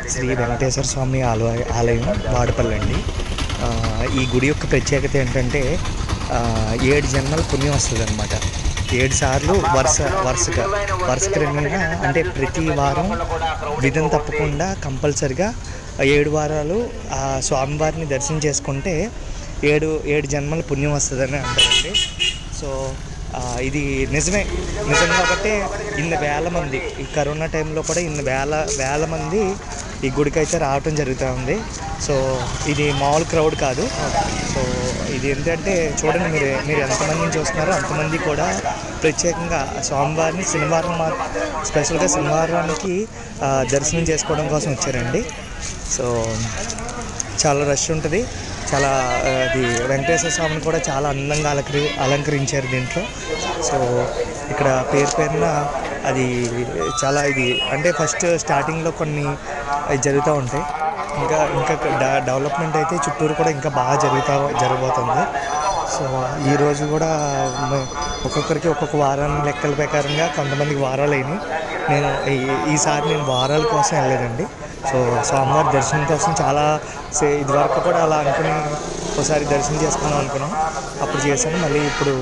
శ్రీ వెంకటేశ్వర స్వామి ఆలయ ఆలయం వాడపల్లి అండి ఆ, ఈ గుడి యొక్క ప్రత్యేకత ఏంటంటే ఆ, ఏడు జన్మల పుణ్యం వస్తుంది అనమాట ఏడు సార్లు వరుస వరుసగా వరుస క్రమేణా అంటే ప్రతి వారం విధం తప్పకుండా కంపల్సరిగా ఏడు వారాలు ఆ స్వామివారిని దర్శనం చేసుకుంటే ఏడు ఏడు జన్మల పుణ్యం వస్తుందని అంటారండి సో ఆ, ఇది నిజమే నిజం కాబట్టి ఇన్ని వేల మంది ఈ కరోనా టైంలో కూడా ఇన్ని వేల వేల మంది ఈ గుడికి అయితే రావటం జరుగుతూ ఉంది సో ఇది మామూలు క్రౌడ్ కాదు సో ఇది ఏంటంటే చూడండి మీరు మీరు ఎంతమందిని చూస్తున్నారో అంతమంది కూడా ప్రత్యేకంగా స్వామివారిని శనివారం మా స్పెషల్గా శనివారానికి ఆ, దర్శనం చేసుకోవడం కోసం వచ్చారండి సో చాలా రష్ ఉంటుంది చాలా ఆ, అది వెంకటేశ్వర స్వామిని కూడా చాలా అందంగా అలంకరి అలంకరించారు దీంట్లో సో ఇక్కడ పేరు పేరున అది చాలా ఇది అంటే ఫస్ట్ స్టార్టింగ్లో కొన్ని అవి జరుగుతూ ఉంటాయి ఇంకా ఇంకా డ- డెవలప్మెంట్ అయితే చుట్టూరు కూడా ఇంకా బాగా జరుగుతూ జరగబోతుంది సో ఈ రోజు కూడా మ- ఒక్కొక్కరికి ఒక్కొక్క వారాన్ని లెక్కల ప్రకారంగా కొంతమందికి వారాలు అయినాయి నేను ఈ- ఈసారి నేను వారాల కోసం వెళ్ళలేదండి సో స్వామివారి దర్శనం కోసం చాలా సే ఇదివరకు కూడా అలా అనుకుని ఒకసారి దర్శనం చేసుకుందాం అనుకున్నాం అప్పుడు చేశాను మళ్ళీ ఇప్పుడు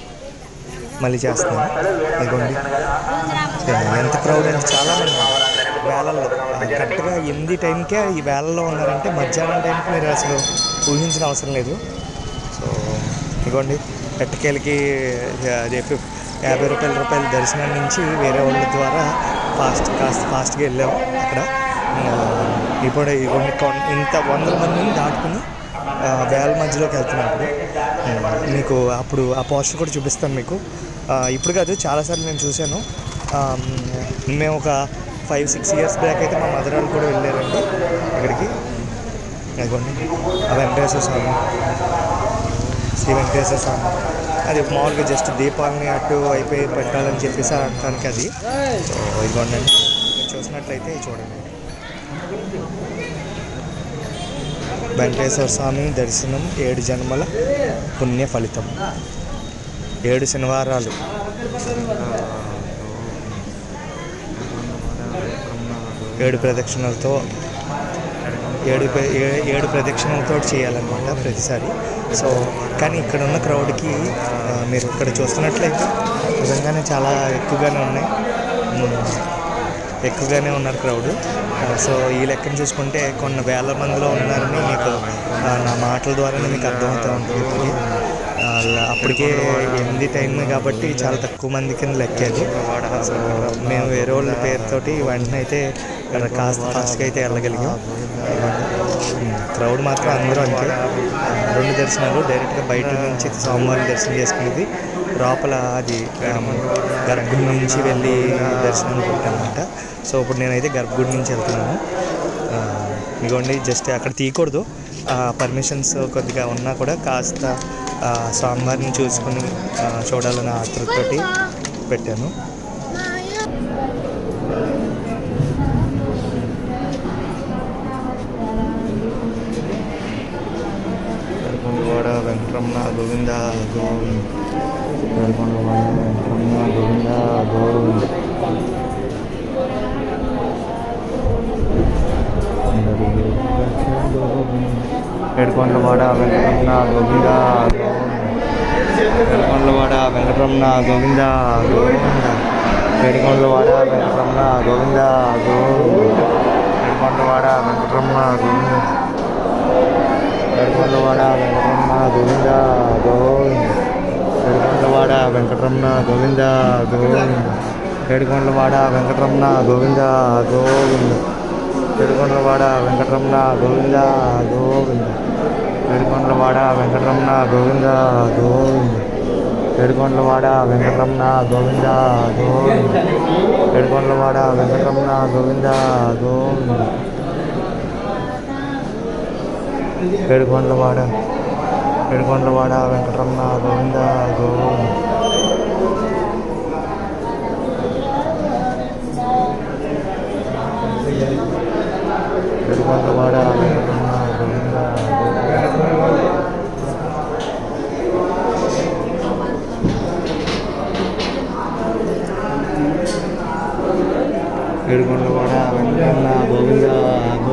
మళ్ళీ చేస్తున్నాను ఇదిగోండి ఎంత క్రౌడ్ అంటే చాలా మంది ఉన్నారు. వేలల్లో ఆ, కరెక్ట్గా ఎనిమిది టైంకే ఈ వేలల్లో ఉన్నారంటే మధ్యాహ్నం టైంకి మీరు అసలు ఊహించిన అవసరం లేదు సో ఇదిగోండి ఎట్టకేలకి అది ఫిఫ్- యాభై రూపాయల రూపాయల దర్శనం నుంచి వేరే వాళ్ళ ద్వారా ఫాస్ట్ కాస్త ఫాస్ట్గా వెళ్ళాం అక్కడ ఆ, ఇప్పుడు ఇవన్నీ కొన్- ఇంత వందల మందిని దాటుకుని ఆ, వేల మధ్యలోకి వెళ్తున్నప్పుడు ఆ, మీకు అప్పుడు ఆ పోస్టర్ కూడా చూపిస్తాను మీకు ఆ, ఇప్పుడు కాదు చాలాసార్లు నేను చూశాను ఆ, మేము ఒక ఫైవ్ సిక్స్ ఇయర్స్ బ్యాక్ అయితే మా మదర్ వాళ్ళు కూడా వెళ్ళారండి ఇక్కడికి అదిగోండి ఆ వెంకటేశ్వర స్వామి శ్రీ వెంకటేశ్వర స్వామి అది మామూలుగా జస్ట్ దీపాలని అటు అయిపోయి పెట్టాలని చెప్పేసి అనడానికి అది సో ఇదిగోండి మీరు చూసినట్లయితే ఇది చూడండి వెంకటేశ్వర స్వామి దర్శనం ఏడు జన్మల పుణ్య ఫలితం ఏడు శనివారాలు ఏడు ప్రదక్షిణలతో ఏడు ప్ర- ఏ- ఏడు ప్రదక్షిణలతో చేయాలన్నమాట ప్రతిసారి సో కానీ ఇక్కడ ఉన్న క్రౌడ్కి ఆ, మీరు ఇక్కడ చూస్తున్నట్లయితే నిజంగానే చాలా ఎక్కువగానే ఉన్నాయి ఉమ్, ఎక్కువగానే ఉన్నారు క్రౌడ్ సో ఈ లెక్కను చూసుకుంటే కొన్ని వేల మందిలో ఉన్నారని మీకు ఆ, నా మాటల ద్వారానే మీకు అర్థమవుతూ ఉంటుంది ఇప్పటికీ ఆ, అప్పటికే ఎనిమిది టైం కాబట్టి చాలా తక్కువ మంది కింద లెక్కేది సో మేము వేరే వాళ్ళ పేరుతోటి వెంటనే అయితే ఇక్కడ కాస్త ఫాస్ట్గా అయితే వెళ్ళగలిగాం క్రౌడ్ మాత్రం అందరూ అంతే ఆ, రెండు దర్శనాలు డైరెక్ట్గా బయట నుంచి స్వామివారి దర్శనం చేసుకునేది లోపల అది ఆ, గర్భగుడి నుంచి వెళ్ళి దర్శనం అనమాట సో ఇప్పుడు నేనైతే గర్భగుడి నుంచి వెళ్తున్నాను ఆ, ఇదిగోండి జస్ట్ అక్కడ తీయకూడదు పర్మిషన్స్ కొద్దిగా ఉన్నా కూడా కాస్త ఆ, స్వామివారిని చూసుకుని ఆ, చూడాలన్న ఆతృతతోటి పెట్టాను కరుకొండవాడ వెంకటరమణ గోవింద గోవింద కరుకొండవాడ వెంకటరమణ గోవింద గోవింద ఏడుకొండవాడ వెంకటరమణ గోవింద ఏడుకొండవాడ వెంకటరమణ గోవింద గోవింద ఏడుకొండవాడ వెంకటరమణ గోవింద గోవింద ఏడుకొండవాడ వెంకటరమణ గోవింద ఏడుకొండవాడ వెంకటరమణ గోవింద గోవింద ఏడుకొండవాడ వెంకటరమణ గోవింద గోవింద ఏడుకొండవాడ వెంకటరమణ గోవింద గోవింద ఏడుకొండవాడ వెంకటరమణ గోవింద గోవింద ఏడుకొండవాడ వెంకటరమణ గోవింద గోవింద ఏడుకొండలవాడ వెంకటరమణ గోవింద గోవింద ఏడుకొండలవాడ వెంకటరమణ గోవింద గోవింద ఏడుకొండలవాడ ఏడుకొండలవాడ వెంకటరమణ గోవింద గోవింద ఏడుకొండలవాడ వెంకటరమణ గోవింద గోవింద ఏడుకొండలవాడ వెంకటరమణ గోవింద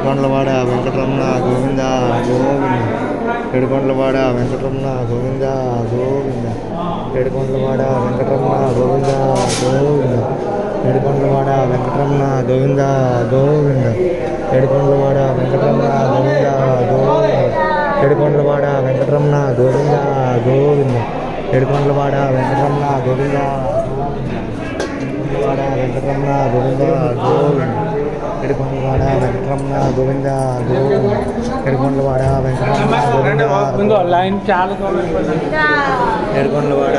ఏడుకొండలవాడ వెంకటరమణ గోవింద గోవింద ఏడుకొండలవాడ వెంకటరమణ గోవింద గోవింద ఏడుకొండలవాడ వెంకటరమణ గోవింద గోవింద ఏడుకొండలవాడ వెంకటరమణ గోవింద గోవింద ఏడుకొండలవాడ వెంకటరమణ గోవింద గోవింద ఏడుకొండలవాడ వెంకటరమణ గోవింద గోవింద ఏడుకొండలవాడ వెంకటరమణ గోవింద ఏడుకొండలవాడ వెంకటరమణ గోవింద గోవింద ఏడుకొండలవాడ వెంకటరమణ గోవింద గోవింద ఏడుకొండలవాడ వెంకటరమణ గోవింద ఇంకో లైన్ చాలా దూరం అయిపోయింది. ఏడుకొండలవాడ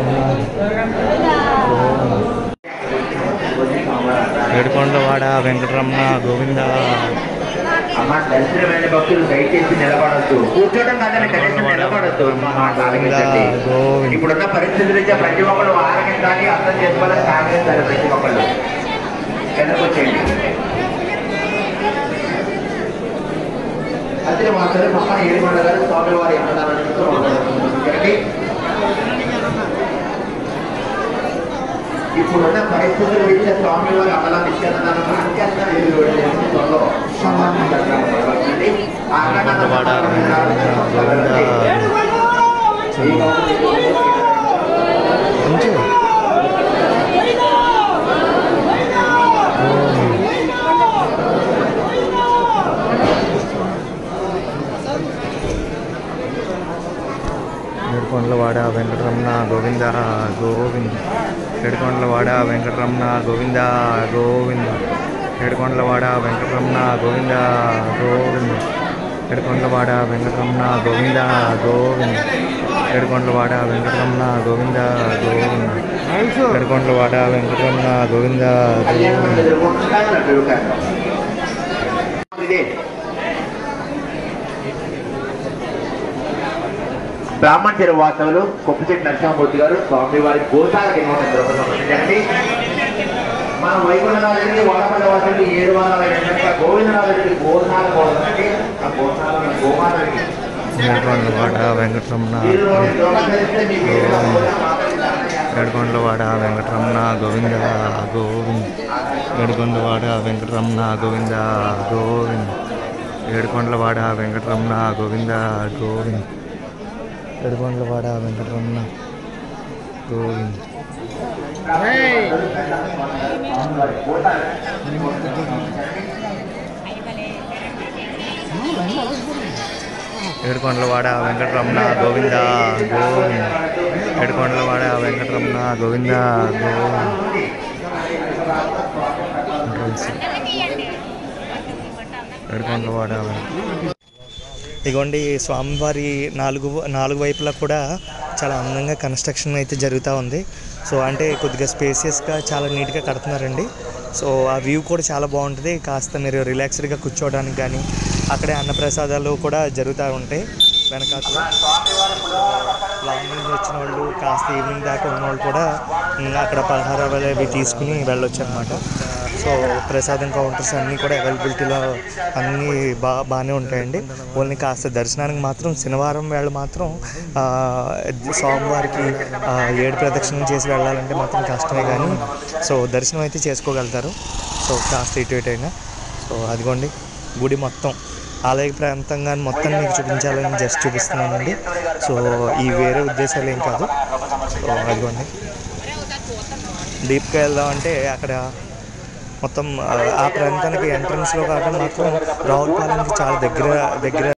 ఏడుకొండలవాడ వెంకటరమణ గోవింద అమ్మ దర్శనమైన భక్తులు దయచేసి నిలబడద్దు కూర్చోవడం కాదని కనీసం నిలబడద్దు ఆలోచించండి గోవింద ఇప్పుడున్న పరిస్థితుల నుంచి ప్రతి ఒక్కరు ఆరగించాలి అర్థం చేసుకోవాలి సహకరించాలి ప్రతి ఒక్కళ్ళు కిందకు వచ్చేయండి అదే మా తల్లి మమ్మ ఏడుకొండ గారు స్వామివారి అన్నదానం ఇప్పుడున్న పరిస్థితులు ఇచ్చే స్వామివారి అన్నదానం ఇచ్చేదానం అత్యంత త్వరలో ఆ ఏడుకొండలవాడ వెంకటరమణ గోవింద కొంచెం ఏడుకొండలవాడ వెంకటరమణ గోవింద గోవింద ఏడుకొండలవాడ వెంకటరమణ గోవింద గోవింద ఏడుకొండలవాడ వెంకటరమణ గోవింద గోవింద ఏడుకొండలవాడ వెంకటరమణ గోవింద గోవింద ఏడుకొండలవాడ వెంకటరమణ గోవింద గోవింద ఏడుకొండలవాడ వెంకటరమణ గోవింద గోవింద ఇదే బ్రాహ్మణ చెరువు వాస్తవులు కొప్పచెట్టి నరసింహమూర్తి గారు స్వామి వారి గోశాల నిర్వహించండి మన వైకుంఠనాథుడికి వాడపల్లి వాసుడికి ఏడు వారాలు అయినాక గోవిందనాథుడికి గోశాల పోవాలంటే ఆ గోశాల గోమాతకి ఏడుకొండలవాడ వెంకటరమణ ఏడుకొండలవాడ వెంకటరమణ గోవింద గోవింద ఏడుకొండలవాడ వెంకటరమణ గోవింద గోవింద ఏడుకొండలవాడ వెంకటరమణ గోవింద గోవింద ఏడుకొండలవాడ వెంకటరమణ గోవింద ఏడుకొండలవాడ వెంకటరమణ గోవింద గోవింద ఏడుకొండలవాడ వెంకటరమణ గోవింద గోవింద ఏడుకొండలవాడ వెంకట- ఇగోండి స్వామివారి నాలుగు నాలుగు వైపులా కూడా చాలా అందంగా కన్స్ట్రక్షన్ అయితే జరుగుతూ ఉంది సో అంటే కొద్దిగా స్పేసియస్గా చాలా నీట్గా కడుతున్నారండి సో ఆ వ్యూ కూడా చాలా బాగుంటుంది కాస్త మీరు రిలాక్స్డ్గా కూర్చోవడానికి కానీ అక్కడే అన్నప్రసాదాలు కూడా జరుగుతూ ఉంటాయి వెనకాతల లాంగ్ నుంచి వచ్చిన వాళ్ళు కాస్త ఈవినింగ్ దాకా ఉన్న వాళ్ళు కూడా ఇంకా అక్కడ పలహారాలు అవి తీసుకుని వెళ్ళొచ్చు అనమాట సో ప్రసాదం కౌంటర్స్ అన్నీ కూడా అవైలబిలిటీలో అన్నీ బా బాగానే ఉంటాయండి ఓన్లీ కాస్త దర్శనానికి మాత్రం శనివారం వేళ మాత్రం ఆ, స్వామివారికి ఆ, ఏడు ప్రదక్షిణం చేసి వెళ్ళాలంటే మాత్రం కష్టమే కానీ సో దర్శనం అయితే చేసుకోగలుగుతారు సో కాస్త ఇటు ఇటు అయినా సో అదిగోండి గుడి మొత్తం ఆలయ ప్రాంతంగా మొత్తం మీకు చూపించాలని జస్ట్ చూపిస్తున్నానండి సో ఈ వేరే ఉద్దేశాలు ఏం కాదు సో అదిగోండి డీప్గా వెళ్దాం అంటే అక్కడ మొత్తం ఆ, ఆ ప్రాంతానికి ఎంట్రన్స్లో కావడం మాత్రం రావులపాలెంకి చాలా దగ్గర దగ్గర